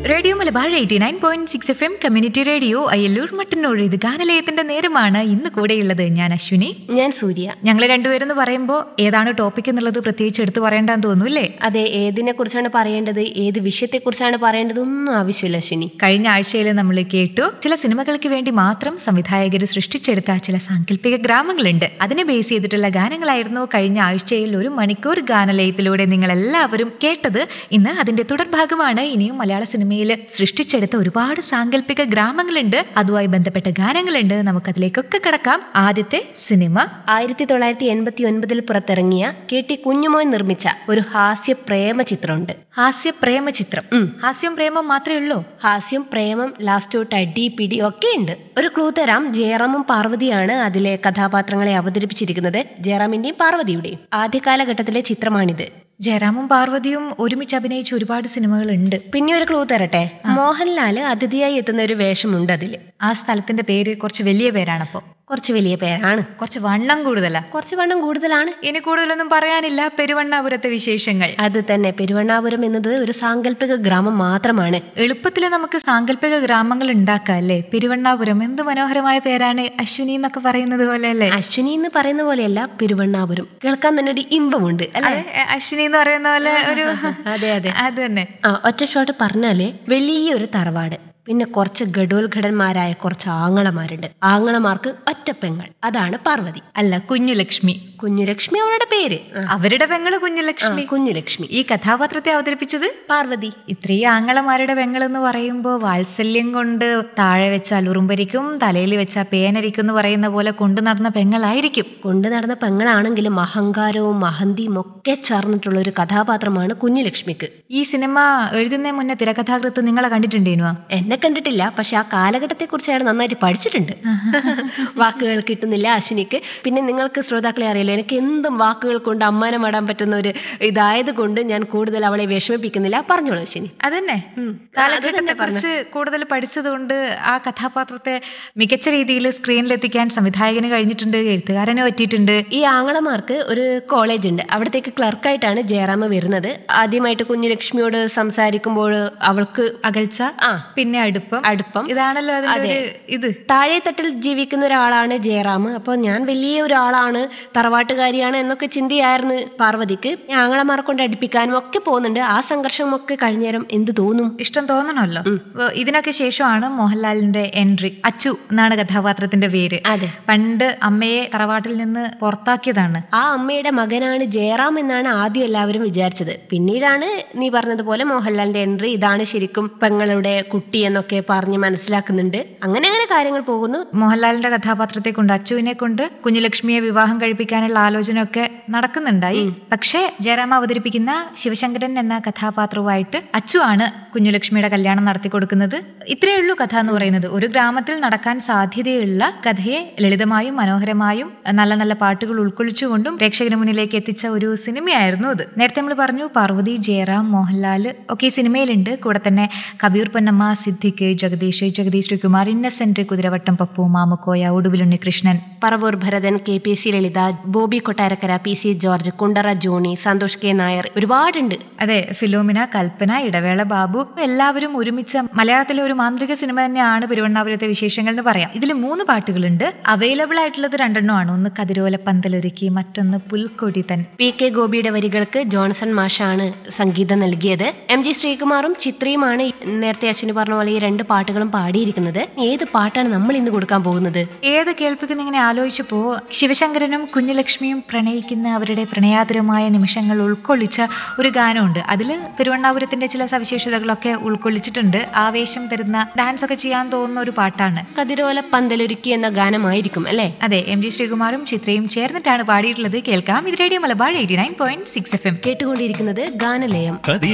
radio Malabar eighty nine point six F M community radio Ayyallur Mattannur ഇത് ഗാനലയത്തിന്റെ നേരമാണ് ഇന്ന് കൂടെയുള്ളത് ഞാൻ അശ്വിനി ഞാൻ സൂര്യ ഞങ്ങൾ രണ്ടുപേരെന്ന് പറയുമ്പോൾ ഏതാണ് ടോപ്പിക് എന്നുള്ളത് പ്രത്യേകിച്ച് എടുത്ത് പറയേണ്ടെന്ന് തോന്നുന്നു അല്ലേ അതെ ഏതിനെ കുറിച്ചാണ് പറയേണ്ടത് ഏത് വിഷയത്തെ കുറിച്ചാണ് പറയേണ്ടത് ഒന്നും ആവശ്യമില്ല അശ്വിനി കഴിഞ്ഞ ആഴ്ചയിൽ നമ്മൾ കേട്ടു ചില സിനിമകൾക്ക് വേണ്ടി മാത്രം സംവിധായകർ സൃഷ്ടിച്ചെടുത്ത ചില സാങ്കല്പിക ഗ്രാമങ്ങളുണ്ട് അതിനെ ബേസ് ചെയ്തിട്ടുള്ള ഗാനങ്ങളായിരുന്നു കഴിഞ്ഞ ആഴ്ചയിൽ ഒരു മണിക്കൂർ ഗാനലയത്തിലൂടെ നിങ്ങൾ എല്ലാവരും കേട്ടത് ഇന്ന് അതിന്റെ തുടർഭാഗമാണ് ഇനിയും മലയാള സിനിമയിൽ സൃഷ്ടിച്ചെടുത്ത ഒരുപാട് സാങ്കല്പിക ഗ്രാമങ്ങളുണ്ട് അതുമായി ബന്ധപ്പെട്ട ഗാനങ്ങളുണ്ട് നമുക്കതിലേക്കൊക്കെ കിടക്കാം ആദ്യത്തെ സിനിമ ആയിരത്തി തൊള്ളായിരത്തി എൺപത്തി ഒൻപതിൽ പുറത്തിറങ്ങിയ കെ ടി കുഞ്ഞുമോൻ നിർമ്മിച്ച ഒരു ഹാസ്യ പ്രേമ ചിത്രമുണ്ട് ഹാസ്യ പ്രേമ ചിത്രം ഹാസ്യം പ്രേമം മാത്രമേ ഉള്ളൂ ഹാസ്യം പ്രേമം ലാസ്റ്റ് തൊട്ട് അടി പിടി ഒക്കെ ഉണ്ട് ഒരു ക്ലൂ തരാം ജയറാമും പാർവതിയാണ് അതിലെ കഥാപാത്രങ്ങളെ അവതരിപ്പിച്ചിരിക്കുന്നത് ജയറാമിന്റെയും പാർവതിയുടെയും ആദ്യ കാലഘട്ടത്തിലെ ചിത്രമാണിത് ജയറാമും പാർവതിയും ഒരുമിച്ച് അഭിനയിച്ച ഒരുപാട് സിനിമകളുണ്ട് പിന്നെ ഒരു ക്ലൂ തരട്ടെ മോഹൻലാല് അതിഥിയായി എത്തുന്ന ഒരു വേഷമുണ്ട് അതില് ആ സ്ഥലത്തിന്റെ പേര് കുറച്ച് വലിയ പേരാണപ്പോ കുറച്ച് വലിയ പേരാണ് കുറച്ച് വണ്ണം കൂടുതലാ കുറച്ച് വണ്ണം കൂടുതലാണ് ഇനി കൂടുതലൊന്നും പറയാനില്ല പെരുവണ്ണാപുരത്തെ വിശേഷങ്ങൾ അത് തന്നെ പെരുവണ്ണാപുരം എന്നത് ഒരു സാങ്കല്പിക ഗ്രാമം മാത്രമാണ് എളുപ്പത്തിൽ നമുക്ക് സാങ്കല്പിക ഗ്രാമങ്ങൾ ഉണ്ടാക്കാം അല്ലേ പെരുവണ്ണാപുരം എന്ത് മനോഹരമായ പേരാണ് അശ്വിനി എന്നൊക്കെ പറയുന്നത് പോലെ അല്ലേ അശ്വിനി എന്ന് പറയുന്ന പോലെയല്ല പെരുവണ്ണാപുരം കേൾക്കാൻ തന്നെ ഒരു ഇമ്പമുണ്ട് അല്ലെ അതെ, അശ്വിനി എന്ന് പറയുന്ന പോലെ ഒരു അതെ അതെ അത് തന്നെ ആ ഒറ്റ ഷോട്ട് പറഞ്ഞാല് വലിയൊരു തറവാട് പിന്നെ കുറച്ച് ഗഡോത്ഘടന്മാരായ കുറച്ച് ആങ്ങളമാരുണ്ട് ആങ്ങളമാർക്ക് ഒറ്റ പെങ്ങൾ അതാണ് പാർവതി അല്ല കുഞ്ഞുലക്ഷ്മി കുഞ്ഞുലക്ഷ്മി അവളുടെ പേര് ആ, അവരുടെ പെങ്ങള് കുഞ്ഞുലക്ഷ്മി കുഞ്ഞുലക്ഷ്മി ഈ കഥാപാത്രത്തെ അവതരിപ്പിച്ചത് പാർവതി ഇത്രയും ആങ്ങളമാരുടെ പെങ്ങളെന്ന് പറയുമ്പോൾ വാത്സല്യം കൊണ്ട് താഴെ വെച്ചാൽ ഉറുമ്പരിക്കും തലയിൽ വെച്ചാൽ പേനരിക്കും എന്ന് പറയുന്ന പോലെ കൊണ്ടു നടന്ന പെങ്ങളായിരിക്കും കൊണ്ടു നടന്ന പെങ്ങളാണെങ്കിലും അഹങ്കാരവും അഹന്തിയും ഒക്കെ ചേർന്നിട്ടുള്ള ഒരു കഥാപാത്രമാണ് കുഞ്ഞുലക്ഷ്മിക്ക് ഈ സിനിമ എഴുതുന്നതിന് മുന്നേ തിരക്കഥാകൃത്ത് നിങ്ങളെ കണ്ടിട്ടുണ്ടേനുവാ എന്നെ കണ്ടിട്ടില്ല പക്ഷെ ആ കാലഘട്ടത്തെ കുറിച്ച് അയാൾ നന്നായിട്ട് പഠിച്ചിട്ടുണ്ട് വാക്കുകൾ കിട്ടുന്നില്ല അശ്വിനിക്ക് പിന്നെ നിങ്ങൾക്ക് ശ്രോതാക്കളെ അറിയാലോ എനിക്ക് എന്തും വാക്കുകൾ കൊണ്ട് അമ്മാനം ആടാൻ പറ്റുന്ന ഒരു ഇതായത് കൊണ്ട് ഞാൻ കൂടുതൽ അവളെ വിഷമിപ്പിക്കുന്നില്ല പറഞ്ഞോളൂ അശ്വിനി അതന്നെ കാലഘട്ടത്തെ കുറിച്ച് കൂടുതൽ പഠിച്ചതുകൊണ്ട് ആ കഥാപാത്രത്തെ മികച്ച രീതിയിൽ സ്ക്രീനിലെത്തിക്കാൻ സംവിധായകന് കഴിഞ്ഞിട്ടുണ്ട് എഴുത്തുകാരന് പറ്റിയിട്ടുണ്ട് ഈ ആങ്ങളമാർക്ക് ഒരു കോളേജ് ഉണ്ട് അവിടത്തേക്ക് ക്ലർക്കായിട്ടാണ് ജയറാമ വരുന്നത് ആദ്യമായിട്ട് കുഞ്ഞുലക്ഷ്മിയോട് സംസാരിക്കുമ്പോൾ അവൾക്ക് അകൽച്ച ആ പിന്നെ അടുപ്പം അടുപ്പം ഇതാണല്ലോ അതിന്റെ ഒരു ഇത് താഴെ തട്ടിൽ ജീവിക്കുന്ന ഒരാളാണ് ജയറാം അപ്പോൾ ഞാൻ വലിയ ഒരാളാണ് തറവാട്ടുകാരിയാണ് എന്നൊക്കെ ചിന്തയായിരുന്നു പാർവതിക്ക് ആങ്ങളമാരെ കൊണ്ട് അടുപ്പിക്കാനും ഒക്കെ പോകുന്നുണ്ട് ആ സംഘർഷമൊക്കെ കഴിഞ്ഞേരം എന്ത് തോന്നും ഇഷ്ടം തോന്നണമല്ലോ ഏഹ് ഇതിനൊക്കെ ശേഷമാണ് മോഹൻലാലിന്റെ എൻട്രി അച്ചു എന്നാണ് കഥാപാത്രത്തിന്റെ പേര് അതെ പണ്ട് അമ്മയെ തറവാട്ടിൽ നിന്ന് പുറത്താക്കിയതാണ് ആ അമ്മയുടെ മകനാണ് ജയറാം എന്നാണ് ആദ്യം എല്ലാവരും വിചാരിച്ചത് പിന്നീടാണ് നീ പറഞ്ഞതുപോലെ മോഹൻലാലിന്റെ എൻട്രി ഇതാണ് ശരിക്കും പെങ്ങളുടെ കുട്ടി എന്നൊക്കെ പറഞ്ഞ് മനസ്സിലാക്കുന്നുണ്ട് അങ്ങനെ അങ്ങനെ കാര്യങ്ങൾ പോകുന്നു മോഹൻലാലിന്റെ കഥാപാത്രത്തെ കൊണ്ട് അച്ചുവിനെ കൊണ്ട് കുഞ്ഞുലക്ഷ്മിയെ വിവാഹം കഴിപ്പിക്കാനുള്ള ആലോചന ഒക്കെ നടക്കുന്നുണ്ടായി പക്ഷേ ജയറാം അവതരിപ്പിക്കുന്ന ശിവശങ്കരൻ എന്ന കഥാപാത്രവുമായിട്ട് അച്ചു ആണ് കുഞ്ഞുലക്ഷ്മിയുടെ കല്യാണം നടത്തി കൊടുക്കുന്നത് ഇത്രയേ ഉള്ളൂ കഥ എന്ന് പറയുന്നത് ഒരു ഗ്രാമത്തിൽ നടക്കാൻ സാധ്യതയുള്ള കഥയെ ലളിതമായും മനോഹരമായും നല്ല നല്ല പാട്ടുകൾ ഉൾക്കൊള്ളിച്ചുകൊണ്ടും പ്രേക്ഷകന് മുന്നിലേക്ക് എത്തിച്ച ഒരു സിനിമയായിരുന്നു അത് നേരത്തെ നമ്മൾ പറഞ്ഞു പാർവതി ജയറാം മോഹൻലാൽ ഒക്കെ ഈ സിനിമയിലുണ്ട് കൂടെ തന്നെ Kabir Ponnamma Siddique Jagadish Jagadish Sreekumar Innocent Kuthiravattam Pappu Mamukkoya Oduvil Unni Krishnan Paravoor Bharathan K P C Lalitha Bobby Kottarakkara P C George Kundara Johnny Santhosh K Nair ഒരുപാടുണ്ട് അതെ ഫിലോമിന കൽപ്പന ഇടവേള ബാബു എല്ലാവരും ഒരുമിച്ച മലയാളത്തിലെ ഒരു മാന്ത്രിക സിനിമ തന്നെയാണ് പെരുവണ്ണാപുരത്തെ വിശേഷങ്ങൾ എന്ന് പറയാം ഇതിൽ മൂന്ന് പാട്ടുകളുണ്ട് അവൈലബിൾ ആയിട്ടുള്ളത് രണ്ടെണ്ണമാണ് ഒന്ന് കതിരോല പന്തലൊരുക്കി മറ്റൊന്ന് പുൽക്കൊടി തൻ പി കെ ഗോപിയുടെ വരികൾക്ക് ജോൺസൺ മാഷാണ് സംഗീതം നൽകിയത് എം ജി ശ്രീകുമാറും ചിത്രയുമാണ് നേരത്തെ അശ്വിനി പറഞ്ഞ പോലെ ഈ രണ്ട് പാട്ടുകളും പാടിയിരിക്കുന്നത് ഏത് പാട്ടാണ് നമ്മൾ ഇന്ന് കൊടുക്കാൻ പോകുന്നത് ഏത് കേൾപ്പിക്കുന്ന ഇങ്ങനെ ആലോചിച്ചപ്പോ ശിവശങ്കരനും കുഞ്ഞുലക്ഷ്മിയും പ്രണയിക്കുന്ന അവരുടെ പ്രണയാതുരമായ നിമിഷങ്ങൾ ഉൾക്കൊള്ളിച്ച ഒരു ഗാനമുണ്ട് അതിൽ പെരുവണ്ണാപുരത്തിന്റെ ചില സവിശേഷതകളൊക്കെ ഉൾക്കൊള്ളിച്ചിട്ടുണ്ട് ആവേശം തരുന്ന ഡാൻസ് ഒക്കെ ചെയ്യാൻ തോന്നുന്ന ഒരു പാട്ടാണ് കതിരോല പന്തലൊരുക്കി എന്ന ഗാനമായിരിക്കും അല്ലേ അതെ എം ജി ശ്രീകുമാറും ചിത്രയും ചേർന്നിട്ടാണ് പാടിയിട്ടുള്ളത് കേൾക്കാം ഇത് radio Malabar eighty nine point six F M കേട്ടുകൊണ്ടിരിക്കുന്നത് ഗാനലയം കതി